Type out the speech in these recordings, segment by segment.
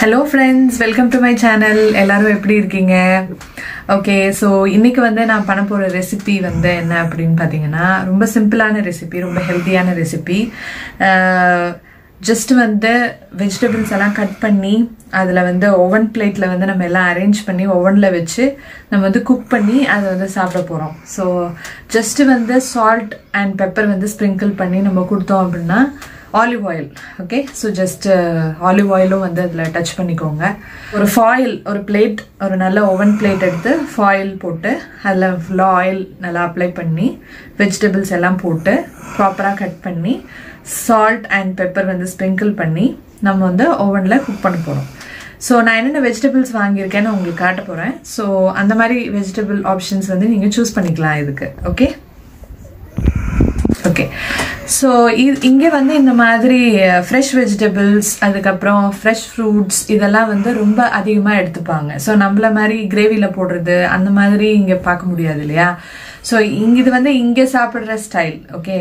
Hello friends welcome to my channel எல்லாரும் எப்படி இருக்கீங்க ஓகே ஸோ இன்னைக்கு வந்து நான் பண்ண போகிற ரெசிபி வந்து என்ன அப்படின்னு பார்த்தீங்கன்னா ரொம்ப சிம்பிளான ரெசிபி ரொம்ப ஹெல்த்தியான ரெசிபி ஜஸ்ட் வந்து வெஜிடபிள்ஸ் எல்லாம் கட் பண்ணி அதில் வந்து ஓவன் பிளேட்டில் வந்து நம்ம எல்லாம் அரேஞ்ச் பண்ணி ஓவனில் வச்சு நம்ம வந்து குக் பண்ணி அதை வந்து சாப்பிட போகிறோம் ஸோ ஜஸ்ட் வந்து சால்ட் அண்ட் பெப்பர் வந்து ஸ்ப்ரிங்கிள் பண்ணி நம்ம கொடுத்தோம் அப்படின்னா olive oil okay so just olive ஆயிலும் வந்து அதில் டச் பண்ணிக்கோங்க ஒரு ஃபாயில் ஒரு பிளேட் ஒரு நல்ல ஓவன் பிளேட் எடுத்து ஃபாயில் போட்டு அதில் ஃபுல்லாக ஆயில் நல்லா அப்ளை பண்ணி வெஜிடபிள்ஸ் எல்லாம் போட்டு ப்ராப்பராக கட் பண்ணி சால்ட் அண்ட் பெப்பர் வந்து ஸ்ப்ரிங்கிள் பண்ணி நம்ம வந்து ஓவனில் குக் பண்ண போகிறோம் ஸோ நான் என்னென்ன வெஜிடபிள்ஸ் வாங்கியிருக்கேன்னு உங்களுக்கு காட்ட போகிறேன் ஸோ அந்த மாதிரி வெஜிடபிள் ஆப்ஷன்ஸ் வந்து நீங்கள் சூஸ் பண்ணிக்கலாம் இதுக்கு ஓகே ஓகே ஸோ இங்கே வந்து இந்த மாதிரி ஃப்ரெஷ் வெஜிடபிள்ஸ் அதுக்கப்புறம் ஃப்ரெஷ் ஃப்ரூட்ஸ் இதெல்லாம் வந்து ரொம்ப அதிகமாக எடுத்துப்பாங்க ஸோ நம்மள மாதிரி கிரேவியில் போடுறது அந்த மாதிரி இங்கே பார்க்க முடியாது இல்லையா ஸோ இங்க இது வந்து இங்கே சாப்பிட்ற ஸ்டைல் ஓகே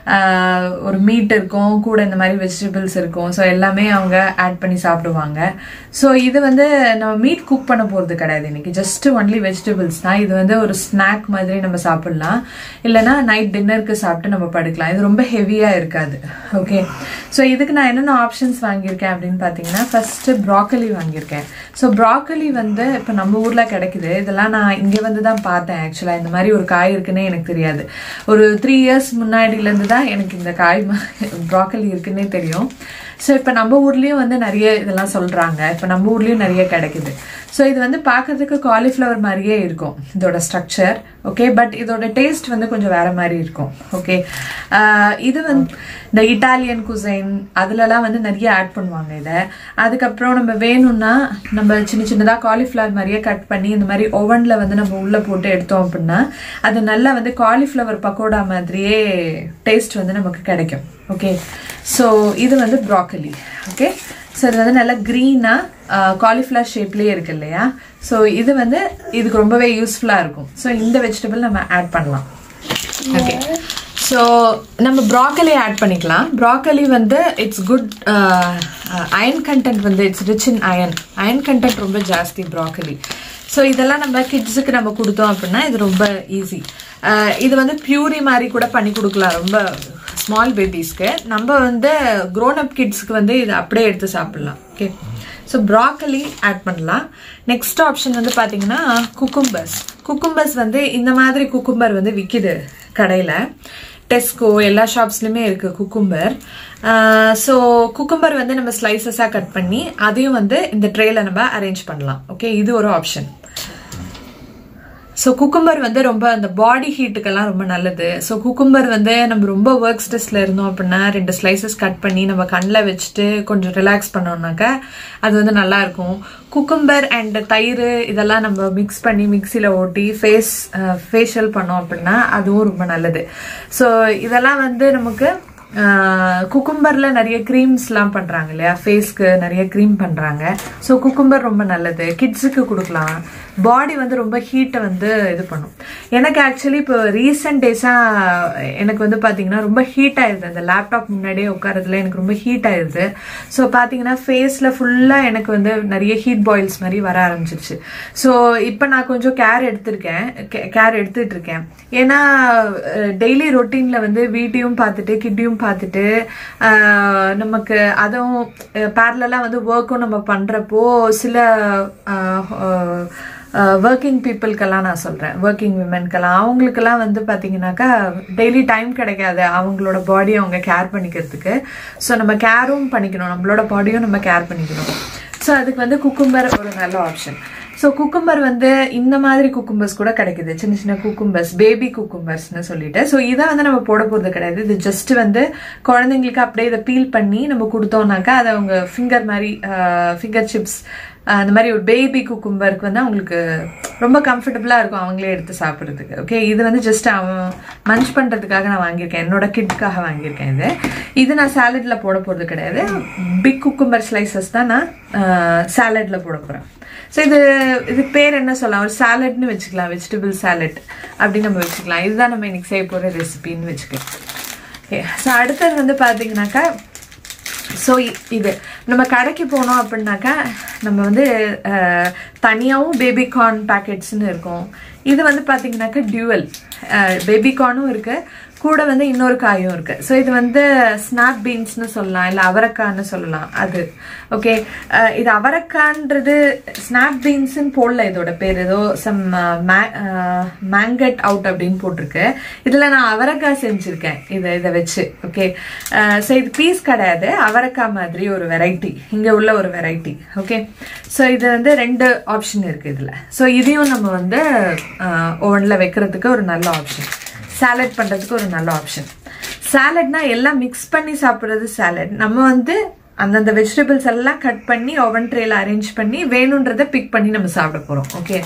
ஒரு மீட் இருக்கும் கூட இந்த மாதிரி வெஜிடபிள்ஸ் இருக்கும் ஸோ எல்லாமே அவங்க ஆட் பண்ணி சாப்பிடுவாங்க ஸோ இது வந்து நம்ம மீட் குக் பண்ண போகிறது கிடையாது இன்னைக்கு ஜஸ்ட் ஒன்லி வெஜிடபிள்ஸ் தான் இது வந்து ஒரு ஸ்நாக் மாதிரி நம்ம சாப்பிடலாம் இல்லைனா நைட் டின்னருக்கு சாப்பிட்டு நம்ம படுக்கலாம் இது ரொம்ப ஹெவியாக இருக்காது ஓகே ஸோ இதுக்கு நான் என்னென்ன ஆப்ஷன்ஸ் வாங்கியிருக்கேன் அப்படின்னு பார்த்தீங்கன்னா ஃபஸ்ட்டு ப்ராக்கலி வாங்கியிருக்கேன் ஸோ ப்ராக்கலி வந்து இப்போ நம்ம ஊரில் கிடைக்குது இதெல்லாம் நான் இங்கே வந்து தான் பார்த்தேன் ஆக்சுவலாக இந்த மாதிரி ஒரு காய் இருக்குன்னே எனக்கு தெரியாது ஒரு த்ரீ இயர்ஸ் முன்னாடியிலேருந்து தான் எனக்கு இந்த காய் ப்ராக்கலி இருக்குன்னே தெரியும் ஸோ இப்போ நம்ம ஊர்லேயும் வந்து நிறைய இதெல்லாம் சொல்கிறாங்க இப்போ நம்ம ஊர்லேயும் நிறைய கிடைக்குது ஸோ இது வந்து பார்க்கறதுக்கு காலிஃப்ளவர் மாதிரியே இருக்கும் இதோட ஸ்ட்ரக்சர் ஓகே பட் இதோட டேஸ்ட் வந்து கொஞ்சம் வேற மாதிரி இருக்கும் ஓகே இது வந்து இந்த இட்டாலியன் குசைன் அதுலலாம் வந்து நிறைய ஆட் பண்ணுவாங்க இதை அதுக்கப்புறம் நம்ம வேணும்னா நம்ம சின்ன சின்னதாக காலிஃப்ளவர் மாதிரியே கட் பண்ணி இந்த மாதிரி ஓவனில் வந்து நம்ம உள்ளே போட்டு எடுத்தோம் அப்படின்னா அது நல்லா வந்து காலிஃப்ளவர் பக்கோடா மாதிரியே டேஸ்ட் வந்து நமக்கு கிடைக்கும் ஓகே ஸோ இது வந்து ப்ராக்கலி ஓகே ஸோ இது வந்து நல்லா க்ரீனாக காலிஃப்ளவர் ஷேப்லேயே இருக்கு இல்லையா ஸோ இது வந்து இதுக்கு ரொம்பவே யூஸ்ஃபுல்லாக இருக்கும் ஸோ இந்த வெஜிடபிள் நம்ம ஆட் பண்ணலாம் ஓகே ஸோ நம்ம ப்ராக்கலி ஆட் பண்ணிக்கலாம் ப்ராக்கலி வந்து இட்ஸ் குட் அயன் கண்டென்ட் வந்து it's rich in iron iron content ரொம்ப ஜாஸ்தி ப்ராக்கலி ஸோ இதெல்லாம் நம்ம கிட்ஸுக்கு நம்ம கொடுத்தோம் அப்படின்னா இது ரொம்ப ஈஸி இது வந்து பியூரி மாதிரி கூட பண்ணி கொடுக்கலாம் ரொம்ப ஸ்மால் பேபிஸ்க்கு நம்ம வந்து க்ரோன் அப் கிட்ஸ்க்கு வந்து இது அப்படியே எடுத்து சாப்பிடலாம் ஓகே ஸோ ப்ராக்கலி ஆட் பண்ணலாம் நெக்ஸ்ட் ஆப்ஷன் வந்து பார்த்தீங்கன்னா குக்கும்பர்ஸ் குக்கும்பர்ஸ் வந்து இந்த மாதிரி குக்கும்பர் வந்து விற்கிது கடையில் டெஸ்கோ எல்லா ஷாப்ஸ்லையுமே இருக்குது குக்கும்பர் ஸோ குக்கும்பர் வந்து நம்ம ஸ்லைசஸாக கட் பண்ணி அதையும் வந்து இந்த ட்ரேல நம்ம அரேஞ்ச் பண்ணலாம் ஓகே இது ஒரு ஆப்ஷன் ஸோ குக்கும்பர் வந்து ரொம்ப அந்த பாடி ஹீட்டுக்கெல்லாம் ரொம்ப நல்லது ஸோ குக்கும்பர் வந்து நம்ம ரொம்ப ஒர்க் ஸ்ட்ரெஸ்ல இருந்தோம் அப்படின்னா ரெண்டு ஸ்லைசஸ் கட் பண்ணி நம்ம கண்ணில் வச்சுட்டு கொஞ்சம் ரிலாக்ஸ் பண்ணோம்னாக்கா அது வந்து நல்லா இருக்கும் குக்கும்பர் அண்ட் தயிர் இதெல்லாம் நம்ம மிக்ஸ் பண்ணி மிக்சியில் ஓட்டி ஃபேஸ் ஃபேஷியல் பண்ணோம் அப்படின்னா அதுவும் ரொம்ப நல்லது ஸோ இதெல்லாம் வந்து நமக்கு குக்கும்பரில் நிறைய க்ரீம்ஸ்லாம் பண்ணுறாங்க இல்லையா ஃபேஸ்க்கு நிறைய க்ரீம் பண்ணுறாங்க ஸோ குக்கும்பர் ரொம்ப நல்லது கிட்ஸுக்கு கொடுக்கலாம் பாடி வந்து ரொம்ப ஹீட்டை வந்து இது பண்ணும் எனக்கு ஆக்சுவலி இப்போ ரீசெண்ட் டேஸாக எனக்கு வந்து பார்த்தீங்கன்னா ரொம்ப ஹீட் ஆயிடுது அந்த லேப்டாப் முன்னாடியே உட்காரதுல எனக்கு ரொம்ப ஹீட் ஆயிடுது ஸோ பார்த்தீங்கன்னா ஃபேஸில் ஃபுல்லாக எனக்கு வந்து நிறைய ஹீட் பாயில்ஸ் மாதிரி வர ஆரம்பிச்சிருச்சு ஸோ இப்போ நான் கொஞ்சம் கேர் எடுத்திருக்கேன் கேர் எடுத்துட்டு இருக்கேன் ஏன்னா டெய்லி ரொட்டீனில் வந்து வீட்டையும் பார்த்துட்டு கிட்டையும் பார்த்துட்டு நமக்கு அதுவும் பேரலாம் வந்து ஒர்க்கும் நம்ம பண்ணுறப்போ சில ஒர்க்கிங் பீப்புளுக்கெல்லாம் நான் சொல்கிறேன் ஒர்க்கிங் விமென்க்கெல்லாம் அவங்களுக்கெல்லாம் வந்து பார்த்தீங்கன்னாக்கா டெய்லி டைம் கிடைக்காது அவங்களோட பாடியை அவங்க கேர் பண்ணிக்கிறதுக்கு ஸோ நம்ம கேரும் பண்ணிக்கணும் நம்மளோட பாடியும் நம்ம கேர் பண்ணிக்கணும் ஸோ அதுக்கு வந்து குக்கும்பர் ஒரு நல்ல ஆப்ஷன் ஸோ குக்கும்பர் வந்து இந்த மாதிரி குக்கும்பர்ஸ் கூட கிடைக்குது சின்ன சின்ன குக்கும்பர்ஸ் பேபி குக்கும்பர்ஸ்னு சொல்லிட்டு ஸோ இதை வந்து நம்ம போட போகிறது கிடையாது இது ஜஸ்ட் வந்து குழந்தைங்களுக்கு அப்படியே இதை பீல் பண்ணி நம்ம கொடுத்தோம்னாக்கா அதை அவங்க ஃபிங்கர் மாதிரி ஃபிங்கர் சிப்ஸ் அந்த மாதிரி ஒரு பேபி குக்கும்பருக்கு வந்து அவங்களுக்கு ரொம்ப கம்ஃபர்டபுளாக இருக்கும் அவங்களே எடுத்து சாப்பிட்றதுக்கு ஓகே இது வந்து ஜஸ்ட் அவன் மஞ்ச் பண்ணுறதுக்காக நான் வாங்கியிருக்கேன் என்னோட கிட்காக வாங்கியிருக்கேன் இது இது நான் சாலட்டில் போட போகிறது கிடையாது பிக் குக்கும்பர் ஸ்லைசஸ் தான் நான் சாலட்டில் போட போகிறேன் ஸோ இது இதுக்கு பேர் என்ன சொல்லலாம் ஒரு சாலட்னு வச்சுக்கலாம் வெஜிடபிள் சாலட் அப்படின்னு நம்ம வச்சுக்கலாம் இதுதான் நம்ம இன்னைக்கு செய்ய போகிற ரெசிபின்னு வச்சுக்கலாம் ஓகே ஸோ அடுத்தது வந்து பார்த்தீங்கன்னாக்கா ஸோ இது நம்ம கடைக்கு போனோம் அப்படின்னாக்கா நம்ம வந்து அஹ், தனியாகவும் பேபி கார்ன் பேக்கெட்ஸ்னு இருக்கும் இது வந்து பார்த்தீங்கன்னாக்கா டியூவல் பேபி கார்னும் இருக்கு கூட வந்து இன்னொரு காயும் இருக்கு ஸோ இது வந்து ஸ்னாப் பீன்ஸ்னு சொல்லலாம் இல்லை அவரைக்கான்னு சொல்லலாம் அது ஓகே இது அவரைக்கான்றது ஸ்னாப் பீன்ஸ்னு போடல இதோட பேர் ஏதோ சம் மேங்கட் அவுட் அப்படின்னு போட்டிருக்கு இதில் நான் அவரைக்காய் செஞ்சுருக்கேன் இதை இதை வச்சு ஓகே ஸோ இது பீஸ் கிடையாது அவரைக்காய் மாதிரி ஒரு வெரைட்டி இங்கே உள்ள ஒரு வெரைட்டி ஓகே ஸோ இது வந்து ரெண்டு ஆப்ஷன் இருக்குது இதில் ஸோ இதையும் நம்ம வந்து ஓவனில் வைக்கிறதுக்கு ஒரு நல்ல ஆப்ஷன் சாலட் பண்ணுறதுக்கு ஒரு நல்ல ஆப்ஷன் சாலட்னா எல்லாம் மிக்ஸ் பண்ணி சாப்பிட்றது சாலட் நம்ம வந்து அந்தந்த வெஜிடபிள்ஸ் எல்லாம் கட் பண்ணி ஓவன் ட்ரேல அரேஞ்ச் பண்ணி வேணுன்றதை பிக் பண்ணி நம்ம சாப்பிட போகிறோம் ஓகே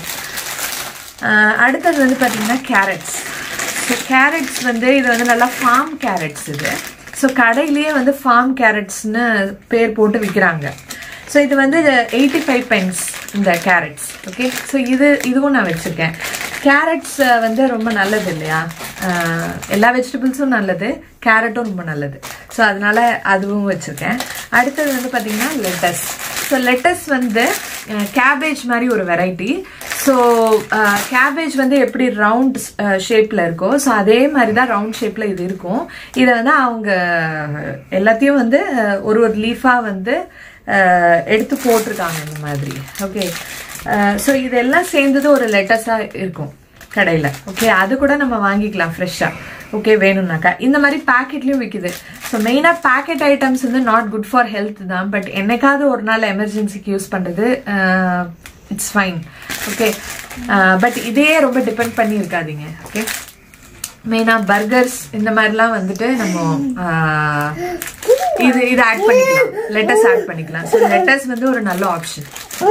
அடுத்தது வந்து பார்த்தீங்கன்னா கேரட்ஸ் ஸோ கேரட்ஸ் வந்து இது வந்து நல்லா ஃபார்ம் கேரட்ஸ் இது ஸோ கடையிலேயே வந்து ஃபார்ம் கேரட்ஸ்னு பேர் போட்டு விற்கிறாங்க ஸோ இது வந்து எயிட்டி ஃபைவ் பென்ஸ் இந்த கேரட்ஸ் ஓகே ஸோ இது இதுவும் நான் வச்சுருக்கேன் கேரட்ஸ் வந்து ரொம்ப நல்லது இல்லையா அஹ், எல்லா வெஜிடபிள்ஸும் நல்லது கேரட்டும் ரொம்ப நல்லது ஸோ அதனால அதுவும் வச்சுருக்கேன் அடுத்தது வந்து பார்த்திங்கன்னா லெட்டஸ் ஸோ லெட்டஸ் வந்து கேபேஜ் மாதிரி ஒரு வெரைட்டி ஸோ கேபேஜ் வந்து எப்படி ரவுண்ட் ஷேப்பில் இருக்கோ ஸோ அதே மாதிரி தான் ரவுண்ட் ஷேப்பில் இது இருக்கும் இதை வந்து அவங்க எல்லாத்தையும் வந்து அஹ், ஒரு ஒரு லீஃபாக வந்து அஹ், எடுத்து போட்டிருக்காங்க இந்த மாதிரி ஓகே ஸோ இதெல்லாம் சேர்ந்தது ஒரு லெட்டஸாக இருக்கும் கடையில் ஓகே அது கூட நம்ம வாங்கிக்கலாம் ஃப்ரெஷ்ஷாக ஓகே வேணும்னாக்கா இந்த மாதிரி பேக்கெட்லேயும் விற்கிது ஸோ மெயினாக பேக்கெட் ஐட்டம்ஸ் வந்து நாட் குட் ஃபார் ஹெல்த் தான் பட் என்னைக்காவது ஒரு நாள் எமர்ஜென்சிக்கு யூஸ் பண்ணுறது இட்ஸ் ஃபைன் ஓகே பட் இதையே ரொம்ப டிபெண்ட் பண்ணி இருக்காதீங்க ஓகே மெயினாக பர்கர்ஸ் இந்த மாதிரிலாம் வந்துட்டு நம்ம ஆஹ், இது இது ஆட் பண்ணிக்கலாம் லெட்டஸ் ஆட் பண்ணிக்கலாம் ஸோ லெட்டஸ் வந்து ஒரு நல்ல ஆப்ஷன்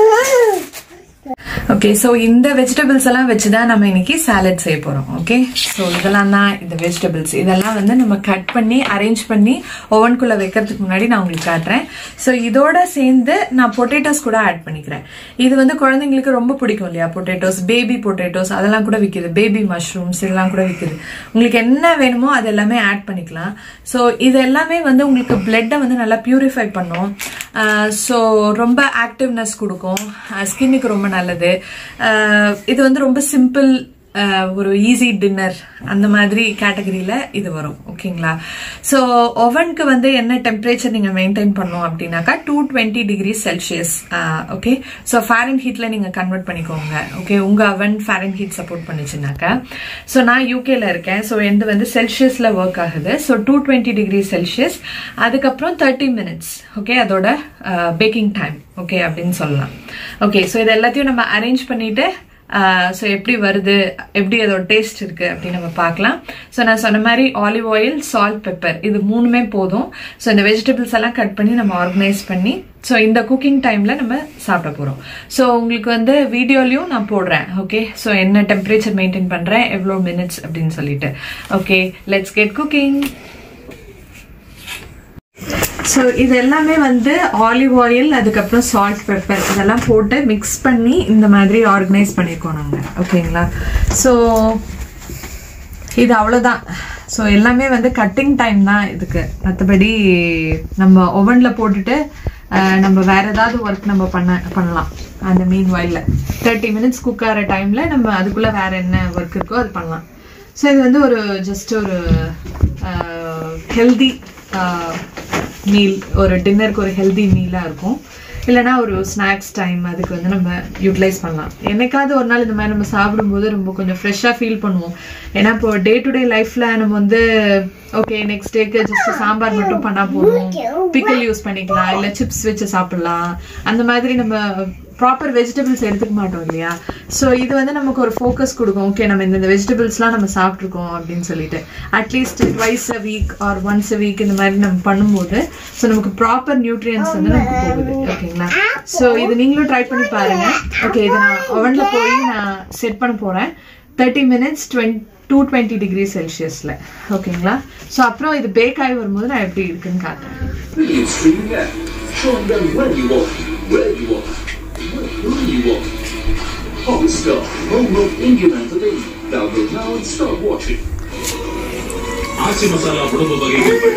ஓகே ஸோ இந்த வெஜிடபிள்ஸ் எல்லாம் வச்சு தான் நம்ம இன்னைக்கு சாலட் செய்ய போகிறோம் ஓகே ஸோ இதெல்லாம் தான் இந்த வெஜிடபிள்ஸ் இதெல்லாம் வந்து நம்ம கட் பண்ணி அரேஞ்ச் பண்ணி ஓவன்குள்ளே வைக்கிறதுக்கு முன்னாடி நான் உங்களுக்கு காட்டுறேன் ஸோ இதோட சேர்ந்து நான் பொட்டேட்டோஸ் கூட ஆட் பண்ணிக்கிறேன் இது வந்து குழந்தைங்களுக்கு ரொம்ப பிடிக்கும் இல்லையா பொட்டேட்டோஸ் பேபி பொட்டேட்டோஸ் அதெல்லாம் கூட விற்கிது பேபி மஷ்ரூம்ஸ் இதெல்லாம் கூட விற்கிது உங்களுக்கு என்ன வேணுமோ அது எல்லாமே ஆட் பண்ணிக்கலாம் ஸோ இது எல்லாமே வந்து உங்களுக்கு பிளட்டை வந்து நல்லா பியூரிஃபை பண்ணும் ஸோ ரொம்ப ஆக்டிவ்னஸ் கொடுக்கும் ஸ்கின்னுக்கு ரொம்ப நல்லது அஹ் இது வந்து ரொம்ப சிம்பிள் ஒரு ஈஸி டின்னர் அந்த மாதிரி கேட்டகரியில் இது வரும் ஓகேங்களா ஸோ ஓவனுக்கு வந்து என்ன டெம்பரேச்சர் நீங்கள் மெயின்டைன் பண்ணோம் அப்படின்னாக்கா two twenty degree Celsius okay so ஃபேரன் ஹீட்டில் நீங்கள் கன்வெர்ட் பண்ணிக்கோங்க ஓகே உங்கள் அவன் ஃபேரன் ஹீட் சப்போர்ட் பண்ணுச்சுனாக்கா ஸோ நான் யூகேல இருக்கேன் ஸோ எந்த வந்து செல்சியஸில் ஒர்க் ஆகுது so two twenty degree Celsius அதுக்கப்புறம் தேர்ட்டி மினிட்ஸ் ஓகே அதோட பேக்கிங் டைம் ஓகே அப்படின்னு சொல்லலாம் ஓகே ஸோ இது எல்லாத்தையும் நம்ம அரேஞ்ச் பண்ணிட்டு ஸோ எப்படி வருது எப்படி அதோட டேஸ்ட் இருக்கு அப்படின்னு நம்ம பார்க்கலாம் ஸோ நான் சொன்ன மாதிரி ஆலிவ் ஆயில் சால்ட் பெப்பர் இது மூணுமே போதும் ஸோ இந்த வெஜிடபிள்ஸ் எல்லாம் கட் பண்ணி நம்ம ஆர்கனைஸ் பண்ணி ஸோ இந்த குக்கிங் டைம்ல நம்ம சாப்பிட போகிறோம் ஸோ உங்களுக்கு வந்து வீடியோலையும் நான் போடுறேன் ஓகே ஸோ என்ன டெம்பரேச்சர் மெயின்டைன் பண்ணுறேன் எவ்வளோ மினிட்ஸ் அப்படின்னு சொல்லிட்டு okay let's get cooking so இது எல்லாமே வந்து ஆலிவ் ஆயில் அதுக்கப்புறம் சால்ட் பெப்பர் இதெல்லாம் போட்டு மிக்ஸ் பண்ணி இந்த மாதிரி ஆர்கனைஸ் பண்ணியிருக்கோம் நாங்கள் ஓகேங்களா ஸோ இது அவ்வளோதான் ஸோ எல்லாமே வந்து கட்டிங் டைம் தான் இதுக்கு மற்றபடி நம்ம ஓவனில் போட்டுட்டு அஹ், நம்ம வேற ஏதாவது ஒர்க் நம்ம பண்ண பண்ணலாம் அந்த மீன் வாயில் தேர்ட்டி மினிட்ஸ் குக் ஆகிற டைமில் நம்ம அதுக்குள்ளே வேற என்ன ஒர்க் இருக்கோ அது பண்ணலாம் ஸோ இது வந்து ஒரு ஜஸ்ட் ஒரு ஹெல்தி மீல் ஒரு டின்னருக்கு ஒரு ஹெல்தி மீலாக இருக்கும் இல்லைனா ஒரு ஸ்நாக்ஸ் டைம் அதுக்கு வந்து நம்ம யூட்டிலைஸ் பண்ணலாம் என்னைக்காவது ஒரு நாள் இந்த மாதிரி நம்ம சாப்பிடும்போது ரொம்ப கொஞ்சம் ஃப்ரெஷ்ஷாக ஃபீல் பண்ணுவோம் ஏன்னா இப்போ டே டு டே லைஃப்பில் நம்ம வந்து ஓகே நெக்ஸ்ட் டேக்கு ஜஸ்ட் சாம்பார் மட்டும் பண்ணால் போதும் பிக்கல் யூஸ் பண்ணிக்கலாம் இல்லை சிப்ஸ் வச்சு சாப்பிடலாம் அந்த மாதிரி நம்ம ப்ராப்பர் வெஜிடபிள்ஸ் எடுத்துக்க மாட்டோம் இல்லையா ஸோ இது வந்து நமக்கு ஒரு ஃபோக்கஸ் கொடுக்கும் ஓகே நம்ம இந்த வெஜிடபிள்ஸ்லாம் நம்ம சாப்பிட்ருக்கோம் அப்படின்னு சொல்லிட்டு at least twice a week or once a week இந்த மாதிரி நம்ம பண்ணும்போது ஸோ நமக்கு ப்ராப்பர் நியூட்ரியன்ஸ் வந்து நமக்கு போகுது ஓகேங்களா ஸோ இது நீங்களும் ட்ரை பண்ணி பாருங்க ஓகே இதை நான் ஓவனில் போய் நான் செட் பண்ண போகிறேன் thirty minutes twenty two twenty degree செல்சியஸில் ஓகேங்களா ஸோ அப்புறம் இது பேக் ஆகி வரும்போது நான் எப்படி இருக்குன்னு காட்டுறேன் Streaming Show them when you want, where you want, with who you want. Hotstar, home of Indian entertainment. Download now and start watching. ஆச்சி மசாலா உணவு வகைகள் வழங்கும்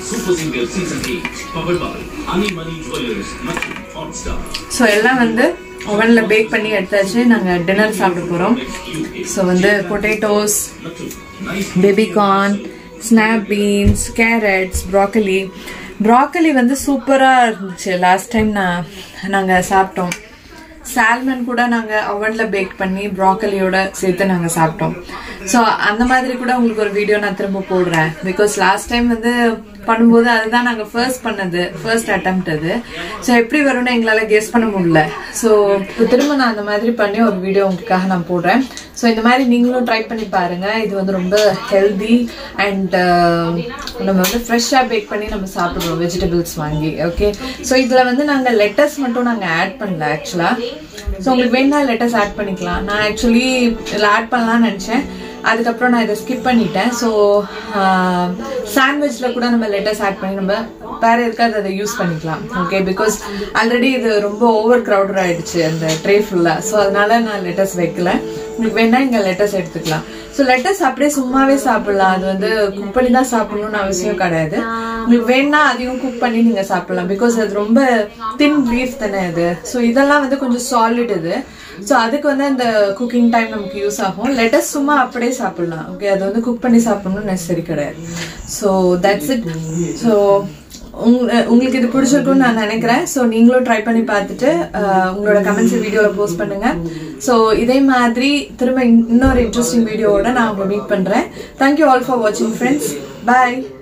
Super Single Season 8 powered by Ani Money Jewelers மற்றும் Hotstar. So எல்லாம் வந்து ஓவனில் back பண்ணி எடுத்தாச்சு நாங்கள் dinner சாப்பிட போகிறோம் ஸோ வந்து பொட்டேட்டோஸ் மற்றும் nice baby corn snap beans carrots broccoli broccoli வந்து சூப்பராக இருந்துச்சு லாஸ்ட் டைம் நான் நாங்கள் சாப்பிட்டோம் சால்மன் கூட நாங்கள் அவனில் பேக் பண்ணி ப்ராக்கலியோட சேர்த்து நாங்கள் சாப்பிட்டோம் ஸோ அந்த மாதிரி கூட உங்களுக்கு ஒரு வீடியோ நான் திரும்ப போடுறேன் பிகாஸ் லாஸ்ட் டைம் வந்து பண்ணும்போது அதுதான் நாங்கள் ஃபர்ஸ்ட் பண்ணது ஃபர்ஸ்ட் attempt அது ஸோ எப்படி வரும்னு எங்களால் கெஸ் பண்ண முடியல ஸோ திரும்ப நான் அந்த மாதிரி பண்ணி ஒரு வீடியோ உங்களுக்காக நான் போடுறேன் ஸோ இந்த மாதிரி நீங்களும் ட்ரை பண்ணி பாருங்க இது வந்து ரொம்ப ஹெல்தி அண்ட் நம்ம வந்து ஃப்ரெஷ்ஷாக பேக் பண்ணி நம்ம சாப்பிடுவோம் வெஜிடபிள்ஸ் வாங்கி ஓகே ஸோ இதில் வந்து நாங்கள் லெட்டர்ஸ் மட்டும் நாங்கள் ஆட் பண்ணல ஆக்சுவலாக ஸோ உங்களுக்கு வேணா லெட்டர்ஸ் ஆட் பண்ணிக்கலாம் நான் ஆக்சுவலி இதில் ஆட் பண்ணலாம்னு நினச்சேன் அதுக்கப்புறம் நான் இதை ஸ்கிப் பண்ணிட்டேன் ஸோ சாண்ட்விச்சில் கூட நம்ம லெட்டர்ஸ் ஆட் பண்ணி நம்ம வேற எதுக்காவது அதை யூஸ் பண்ணிக்கலாம் ஓகே பிகாஸ் ஆல்ரெடி இது ரொம்ப ஓவர் க்ரௌடட் ஆயிடுச்சு அந்த ட்ரே ஃபுல்லாக ஸோ அதனால நான் லெட்டர்ஸ் வைக்கல உங்களுக்கு வேணா இங்கே லெட்டர்ஸ் எடுத்துக்கலாம் ஸோ லெட்டர்ஸ் அப்படியே சும்மாவே சாப்பிடலாம் அது வந்து குக் பண்ணி தான் சாப்பிடணும்னு அவசியம் கிடையாது உங்களுக்கு வேணா அதையும் குக் பண்ணி நீங்க சாப்பிடலாம் பிகாஸ் அது ரொம்ப தின் லீஃப் தானே அது ஸோ இதெல்லாம் வந்து கொஞ்சம் சாலிட் இது ஸோ அதுக்கு வந்து அந்த குக்கிங் டைம் நமக்கு யூஸ் ஆகும் லெட்டஸ் சும்மா அப்படியே சாப்பிடலாம் ஓகே அது வந்து குக் பண்ணி சாப்பிடணும்னு நெசசரி கிடையாது ஸோ தட்ஸ் இட் ஸோ உங்களுக்கு இது பிடிச்சிருக்கும்னு நான் நினைக்கிறேன் ஸோ நீங்களும் ட்ரை பண்ணி பார்த்துட்டு அஹ், உங்களோட கமெண்ட்ஸ் வீடியோவில் போஸ்ட் பண்ணுங்க ஸோ இதே மாதிரி திரும்ப இன்னொரு இன்ட்ரெஸ்டிங் வீடியோவோட நான் உங்களை மீட் பண்ணுறேன் தேங்க்யூ ஆல் ஃபார் வாட்சிங் ஃப்ரெண்ட்ஸ் பாய்